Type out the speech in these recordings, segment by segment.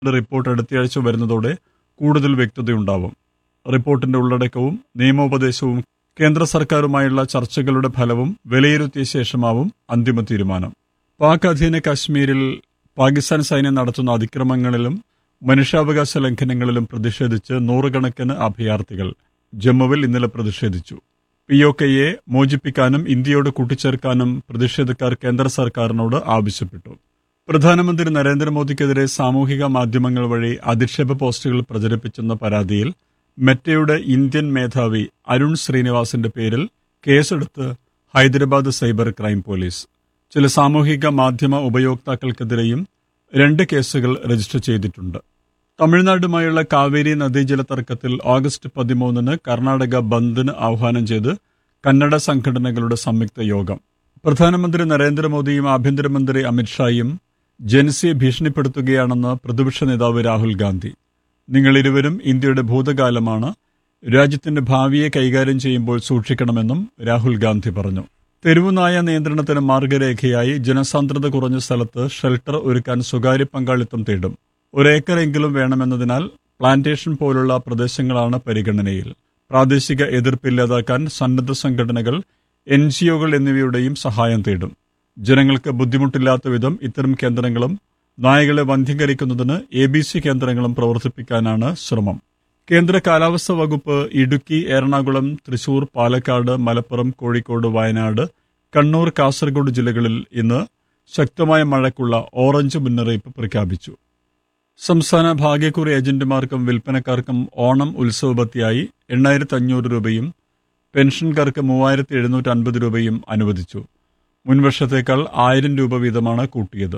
report അടുത്തയാഴ്ച വരുന്നതോടെ കൂടുതൽ വ്യക്തതയുണ്ടാവും റിപ്പോർട്ടിന്റെ ഉള്ളടക്കവും നിയമോപദേശവും കേന്ദ്ര സർക്കാരുമായുള്ള ചർച്ചകളുടെ ഫലവും വിലയിരുത്തിയ ശേഷമാവും അന്തിമ തീരുമാനം പാക് അധീന കശ്മീരിൽ പാകിസ്ഥാൻ സൈന്യം നടത്തുന്ന അതിക്രമങ്ങളിലും മനുഷ്യാവകാശ ലംഘനങ്ങളിലും പ്രതിഷേധിച്ച് നൂറുകണക്കിന് അഭയാർത്ഥികൾ ജമ്മുവിൽ ഇന്നലെ പ്രതിഷേധിച്ചു പി ഒ കെയെ മോചിപ്പിക്കാനും ഇന്ത്യയോട് കൂട്ടിച്ചേർക്കാനും പ്രതിഷേധക്കാർ കേന്ദ്ര സർക്കാരിനോട് ആവശ്യപ്പെട്ടു പ്രധാനമന്ത്രി നരേന്ദ്രമോദിക്കെതിരെ സാമൂഹിക മാധ്യമങ്ങൾ വഴി അധിക്ഷേപ പോസ്റ്റുകൾ പ്രചരിപ്പിച്ചെന്ന പരാതിയിൽ മെറ്റയുടെ ഇന്ത്യൻ മേധാവി അരുൺ ശ്രീനിവാസിന്റെ പേരിൽ കേസെടുത്ത് ഹൈദരാബാദ് സൈബർ ക്രൈം പോലീസ് ചില സാമൂഹിക മാധ്യമ ഉപയോക്താക്കൾക്കെതിരെയും രണ്ട് കേസുകൾ രജിസ്റ്റർ ചെയ്തിട്ടുണ്ട് തമിഴ്നാടുമായുള്ള കാവേരി നദീജല തർക്കത്തിൽ ഓഗസ്റ്റ് പതിമൂന്നിന് കർണാടക ബന്ദിന് ആഹ്വാനം ചെയ്ത് കന്നഡ സംഘടനകളുടെ സംയുക്ത യോഗം പ്രധാനമന്ത്രി നരേന്ദ്രമോദിയും ആഭ്യന്തരമന്ത്രി അമിത്ഷായും ജൻസിയെ ഭീഷണിപ്പെടുത്തുകയാണെന്ന് പ്രതിപക്ഷ നേതാവ് രാഹുൽ ഗാന്ധി നിങ്ങൾ ഇരുവരും ഇന്ത്യയുടെ ഭൂതകാലമാണ് രാജ്യത്തിന്റെ ഭാവിയെ കൈകാര്യം ചെയ്യുമ്പോൾ സൂക്ഷിക്കണമെന്നും രാഹുൽ ഗാന്ധി പറഞ്ഞു തെരുവുനായ നിയന്ത്രണത്തിന് മാർഗരേഖയായി ജനസാന്ദ്രത കുറഞ്ഞ സ്ഥലത്ത് ഷെൽട്ടർ ഒരുക്കാൻ സ്വകാര്യ പങ്കാളിത്തം തേടും ഒരേക്കറെങ്കിലും വേണമെന്നതിനാൽ പ്ലാന്റേഷൻ പോലുള്ള പ്രദേശങ്ങളാണ് പരിഗണനയിൽ പ്രാദേശിക എതിർപ്പില്ലാതാക്കാൻ സന്നദ്ധ സംഘടനകൾ എൻ ജിഒകൾ എന്നിവയുടെയും സഹായം തേടും ജനങ്ങൾക്ക് ബുദ്ധിമുട്ടില്ലാത്ത വിധം ഇത്തരം കേന്ദ്രങ്ങളും നായകളെ വന്ധ്യീകരിക്കുന്നതിന് എ ബി സി കേന്ദ്രങ്ങളും പ്രവർത്തിപ്പിക്കാനാണ് ശ്രമം കേന്ദ്ര കാലാവസ്ഥാ വകുപ്പ് ഇടുക്കി എറണാകുളം തൃശൂർ പാലക്കാട് മലപ്പുറം കോഴിക്കോട് വയനാട് കണ്ണൂർ കാസർഗോഡ് ജില്ലകളിൽ ഇന്ന് ശക്തമായ മഴയ്ക്കുള്ള ഓറഞ്ച് മുന്നറിയിപ്പ് പ്രഖ്യാപിച്ചു സംസ്ഥാന ഭാഗ്യക്കുറി ഏജന്റുമാർക്കും വിൽപ്പനക്കാർക്കും ഓണം ഉത്സവബത്തിയായി എണ്ണായിരത്തി അഞ്ഞൂറ് രൂപയും പെൻഷൻകാർക്ക് മൂവായിരത്തി എഴുന്നൂറ്റി അൻപത് രൂപയും അനുവദിച്ചു മുൻവർഷത്തേക്കാൾ ആയിരം രൂപ വീതമാണ് കൂട്ടിയത്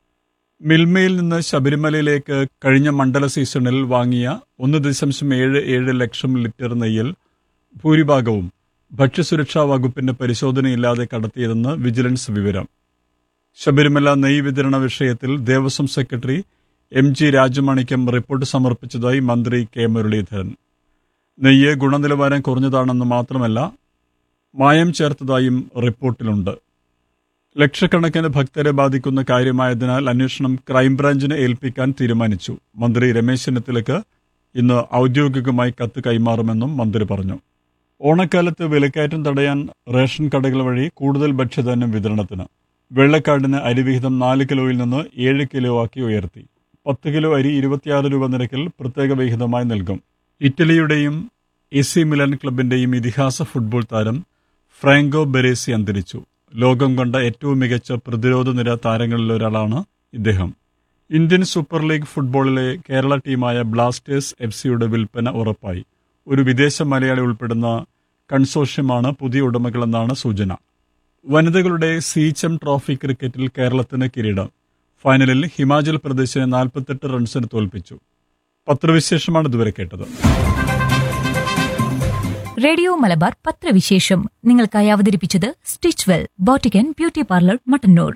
മിൽമയിൽ നിന്ന് ശബരിമലയിലേക്ക് കഴിഞ്ഞ മണ്ഡല സീസണിൽ വാങ്ങിയ ഒന്ന് ദശാംശം ഏഴ് ഏഴ് ലക്ഷം ലിറ്റർ നെയ്യിൽ ഭൂരിഭാഗവും ഭക്ഷ്യസുരക്ഷാ വകുപ്പിന്റെ പരിശോധനയില്ലാതെ കടത്തിയതെന്ന് വിജിലൻസ് വിവരം ശബരിമല നെയ്യ് വിതരണ വിഷയത്തിൽ Devaswom secretary M G Rajamanickam report സമർപ്പിച്ചതായി മന്ത്രി കെ മുരളീധരൻ നെയ്യ് ഗുണനിലവാരം കുറഞ്ഞതാണെന്ന് മാത്രമല്ല മായം ചേർത്തതായും റിപ്പോർട്ടിലുണ്ട് ലക്ഷക്കണക്കിന് ഭക്തരെ ബാധിക്കുന്ന കാര്യമായതിനാൽ അന്വേഷണം ക്രൈംബ്രാഞ്ചിനെ ഏൽപ്പിക്കാൻ തീരുമാനിച്ചു മന്ത്രി രമേശ് ചെന്നിത്തലയ്ക്ക് ഇന്ന് ഔദ്യോഗികമായി കത്ത് കൈമാറുമെന്നും മന്ത്രി പറഞ്ഞു ഓണക്കാലത്ത് വിലക്കയറ്റം തടയാൻ റേഷൻ കടകൾ വഴി കൂടുതൽ ഭക്ഷ്യധാന്യം വിതരണത്തിന് വെള്ളക്കാടിന് അരിവിഹിതം നാല് കിലോയിൽ നിന്ന് ഏഴ് കിലോ ആക്കി ഉയർത്തി പത്ത് കിലോ അരി ഇരുപത്തിയാറ് രൂപ നിരക്കിൽ പ്രത്യേക വിഹിതമായി നൽകും ഇറ്റലിയുടെയും എ സി മിലൻ ക്ലബിന്റെയും ഇതിഹാസ ഫുട്ബോൾ താരം ഫ്രാങ്കോ ബെരേസി അന്തരിച്ചു ലോകം കണ്ട ഏറ്റവും മികച്ച പ്രതിരോധ നിര താരങ്ങളിലൊരാളാണ് ഇദ്ദേഹം ഇന്ത്യൻ സൂപ്പർ ലീഗ് ഫുട്ബോളിലെ കേരള ടീമായ ബ്ലാസ്റ്റേഴ്സ് എഫ് സിയുടെ വിൽപ്പന ഉറപ്പായി ഒരു വിദേശ മലയാളി ഉൾപ്പെടുന്ന കൺസോഷ്യമാണ് പുതിയ ഉടമകളെന്നാണ് സൂചന വനിതകളുടെ സീച്ചം ട്രോഫി ക്രിക്കറ്റിൽ കേരളത്തിന് കിരീടം ഫൈനലിൽ ഹിമാചൽ പ്രദേശിനെ നാൽപ്പത്തെട്ട് റൺസിന് തോൽപ്പിച്ചു പത്രവിശേഷമാണ് ഇതുവരെ കേട്ടത് റേഡിയോ മലബാർ പത്രവിശേഷം നിങ്ങൾക്കായി അവതരിപ്പിച്ചത് stitch well boutique and beauty parlour Mattannur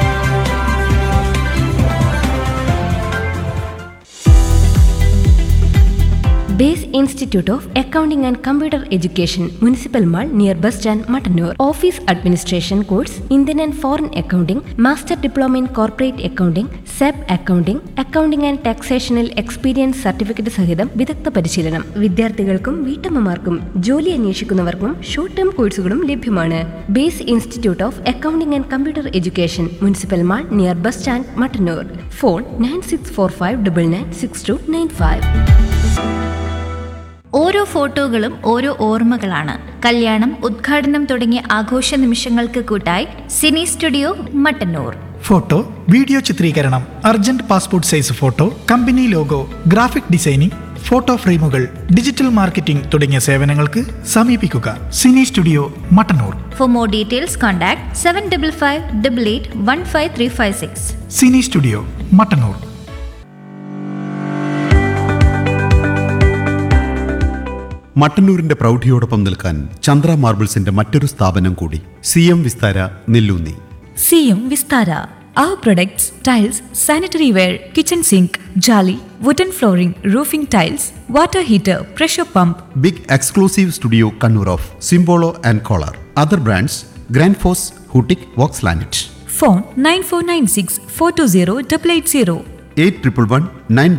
base institute of accounting and computer education municipal mall near bus stand Mattannur office administration course Indian and foreign accounting master diploma in corporate accounting SAP accounting accounting and ടാക്സേഷനിൽ experience certificate സഹിതം വിദഗ്ധ പരിശീലനം വിദ്യാർത്ഥികൾക്കും വീട്ടമ്മമാർക്കും ജോലി അന്വേഷിക്കുന്നവർക്കും short term കോഴ്സുകളും ലഭ്യമാണ് base institute of accounting and computer education municipal mall near bus stand Mattannur phone nine six four five double nine six two nine five ഓരോ ഫോട്ടോകളും ഓരോ ഓർമ്മകളാണ് കല്യാണം ഉദ്ഘാടനം തുടങ്ങിയ ആഘോഷ നിമിഷങ്ങൾക്ക് കൂട്ടായി cine studio Mattannur photo video ചിത്രീകരണം urgent passport size photo company logo graphic designing photo ഫ്രെയിമുകൾ ഡിജിറ്റൽ മാർക്കറ്റിംഗ് തുടങ്ങിയ സേവനങ്ങൾക്ക് സമീപിക്കുക cine studio Mattannur for more details contact seven double five double eight one five three five six cine studio Mattannur മട്ടന്നൂരിന്റെ പ്രൗഢിയോടൊപ്പം നിൽക്കാൻ ചന്ദ്ര മാർബിൾസിന്റെ മറ്റൊരു സ്ഥാപനം കൂടി C M Vistara Nellunni C M Vistara our products tiles sanitary ware kitchen sink ജാലി wooden flooring roofing tiles water heater pressure pump big exclusive studio Kannur of Simpolo and Kohler other brands Grundfos Hettich Vox ലാനറ്റ് phone nine four nine six four two zero double eight zero eight triple one nine